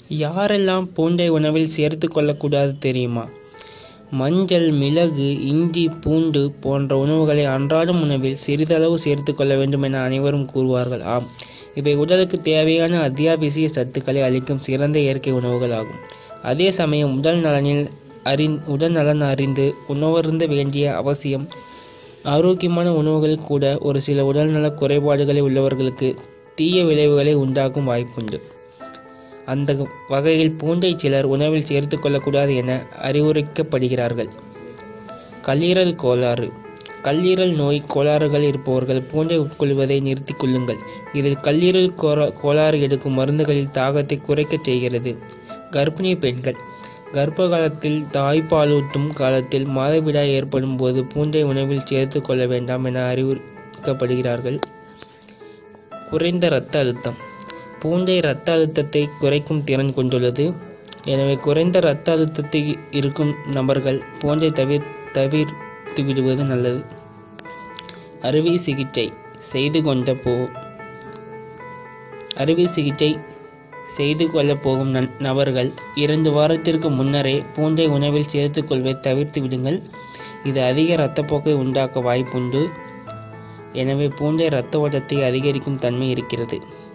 யாரெல்லாம் பூண்டை உணவில் சேர்த்து கொள்ளக்கூடாது தெரியுமா மஞ்சள் மிளகு இஞ்சி பூண்டு போன்ற உணவுகளை அன்றாடம் உணவில் சிறிதளவு சேர்த்து கொள்ள வேண்டும் என அனைவரும் கூறுவார்கள் ஆம் இவை உடலுக்கு தேவையான அத்தியாவசிய சத்துக்களை அளிக்கும் சிறந்த இயற்கை உணவுகள் ஆகும் அதே சமயம் உடல் நலனில் அறிந் உடல் நலன் அறிந்து உணவருந்த வேண்டிய அவசியம் ஆரோக்கியமான உணவுகள் கூட ஒரு சில உடல்நல குறைபாடுகளை உள்ளவர்களுக்கு தீய விளைவுகளை உண்டாக்கும் வாய்ப்புண்டு அந்த வகையில் பூண்டை சிலர் உணவில் சேர்த்து கொள்ளக்கூடாது என அறிவுரைக்கப்படுகிறார்கள் கல்லீரல் கோளாறு கல்லீரல் நோய் கோளாறுகள் இருப்பவர்கள் பூண்டை உட்கொள்வதை நிறுத்திக் கொள்ளுங்கள் இதில் கல்லீரல் கோரா- கோளாறு எடுக்கும் மருந்துகளில் தாகத்தை குறைக்கச் செய்கிறது கர்ப்பிணி பெண்கள் கர்ப்ப காலத்தில் தாய்ப்பாலூட்டும் காலத்தில் மாதவிடாய் ஏற்படும் போது பூண்டை உணவில் சேர்த்து கொள்ள வேண்டாம் என அறிவுறுக்கப்படுகிறார்கள் குறைந்த இரத்த அழுத்தம் பூண்டை இரத்த அழுத்தத்தை குறைக்கும் திறன் கொண்டுள்ளது எனவே குறைந்த இரத்த அழுத்தத்தை இருக்கும் நபர்கள் பூண்டை தவிர் தவிர்த்து விடுவது நல்லது அறுவை சிகிச்சை செய்து கொண்ட போ அறுவை சிகிச்சை செய்து கொள்ளப் போகும் நன்- நபர்கள் இரண்டு வாரத்திற்கு முன்னரே பூண்டை உணவில் சேர்த்துக் கொள்வதை தவிர்த்து விடுங்கள் இது அதிக இரத்தப்போக்கை உண்டாக்க வாய்ப்புண்டு எனவே பூண்டை இரத்த ஓட்டத்தை அதிகரிக்கும் தன்மை இருக்கிறது